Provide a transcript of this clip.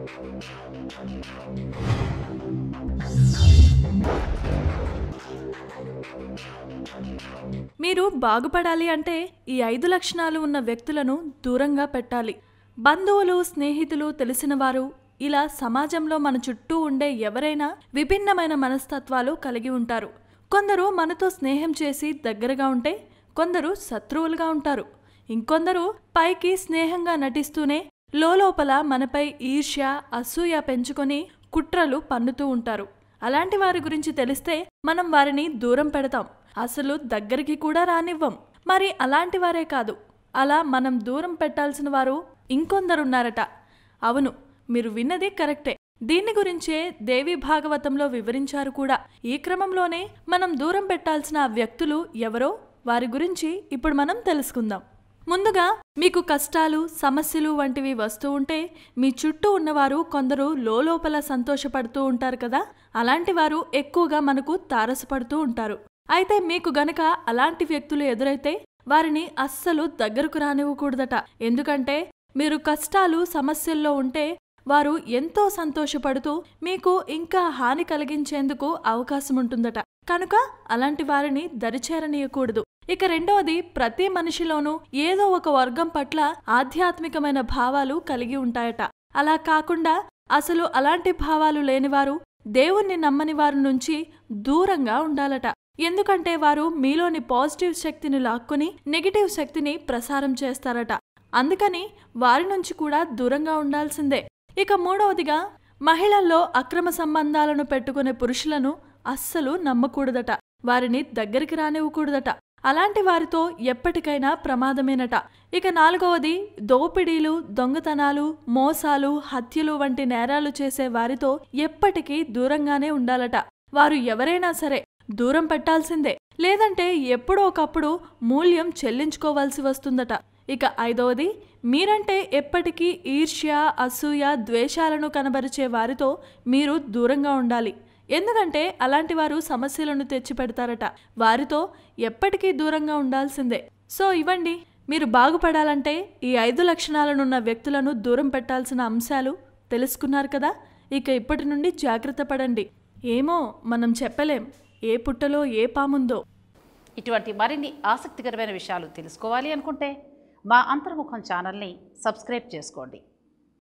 మీరు బాగుపడాలి అంటే ఈ ఐదు లక్షణాలు ఉన్న వ్యక్తులను దూరంగా పెట్టాలి బంధువులు స్నేహితులు తెలిసిన వారు ఇలా సమాజంలో మన చుట్టూ ఉండే ఎవరైనా విభిన్నమైన మనస్తత్వాలు కలిగి ఉంటారు కొందరు మనతో స్నేహం చేసి దగ్గరగా ఉంటే కొందరు శత్రువులుగా ఉంటారు ఇంకొందరు పైకి స్నేహంగా నటిస్తూనే లోపల మనపై ఈర్ష్య అసూయ పెంచుకొని కుట్రలు పన్నుతూ ఉంటారు అలాంటి వారి గురించి తెలిస్తే మనం వారిని దూరం పెడతాం అసలు దగ్గరికి కూడా రానివ్వం మరి అలాంటి వారే కాదు అలా మనం దూరం పెట్టాల్సిన వారు ఇంకొందరున్నారట అవును మీరు విన్నది కరెక్టే దీని గురించే దేవి భాగవతంలో వివరించారు కూడా ఈ క్రమంలోనే మనం దూరం పెట్టాల్సిన ఆ వ్యక్తులు ఎవరో వారి గురించి ఇప్పుడు మనం తెలుసుకుందాం ముందుగా మీకు కష్టాలు సమస్యలు వంటివి వస్తూ ఉంటే మీ చుట్టూ ఉన్నవారు కొందరు లోపల సంతోషపడుతూ ఉంటారు కదా అలాంటి వారు ఎక్కువగా మనకు తారసపడుతూ ఉంటారు అయితే మీకు గనక అలాంటి వ్యక్తులు ఎదురైతే వారిని అస్సలు దగ్గరకు రానివ్వకూడదట ఎందుకంటే మీరు కష్టాలు సమస్యల్లో ఉంటే వారు ఎంతో సంతోషపడుతూ మీకు ఇంకా హాని కలిగించేందుకు అవకాశం ఉంటుందట కనుక అలాంటి వారిని దరిచేరనీయకూడదు ఇక రెండవది ప్రతి మనిషిలోనూ ఏదో ఒక వర్గం పట్ల ఆధ్యాత్మికమైన భావాలు కలిగి ఉంటాయట అలా కాకుండా అసలు అలాంటి భావాలు లేనివారు దేవుణ్ణి నమ్మని వారి నుంచి దూరంగా ఉండాలట ఎందుకంటే వారు మీలోని పాజిటివ్ శక్తిని లాక్కుని నెగిటివ్ శక్తిని ప్రసారం చేస్తారట అందుకని వారి నుంచి కూడా దూరంగా ఉండాల్సిందే ఇక మూడవదిగా మహిళల్లో అక్రమ సంబంధాలను పెట్టుకునే పురుషులను అస్సలు నమ్మకూడదట వారిని దగ్గరికి రానివ్వకూడదట అలాంటి వారితో ఎప్పటికైనా ప్రమాదమేనట ఇక నాలుగవది దోపిడీలు దొంగతనాలు మోసాలు హత్యలు వంటి నేరాలు చేసే వారితో ఎప్పటికీ దూరంగానే ఉండాలట వారు ఎవరైనా సరే దూరం పెట్టాల్సిందే లేదంటే ఎప్పుడో ఒకప్పుడు మూల్యం చెల్లించుకోవాల్సి వస్తుందట ఇక ఐదవది మీరంటే ఎప్పటికీ ఈర్ష్య అసూయ ద్వేషాలను కనబరిచే వారితో మీరు దూరంగా ఉండాలి ఎందుకంటే అలాంటి వారు సమస్యలను తెచ్చిపెడతారట వారితో ఎప్పటికీ దూరంగా ఉండాల్సిందే సో ఇవ్వండి మీరు బాగుపడాలంటే ఈ ఐదు లక్షణాలనున్న వ్యక్తులను దూరం పెట్టాల్సిన అంశాలు తెలుసుకున్నారు కదా ఇక ఇప్పటి నుండి జాగ్రత్త పడండి ఏమో మనం చెప్పలేం ఏ పుట్టలో ఏ పాముందో ఇటువంటి మరిన్ని ఆసక్తికరమైన విషయాలు తెలుసుకోవాలి అనుకుంటే మా అంతర్ముఖం ఛానల్ని సబ్స్క్రైబ్ చేసుకోండి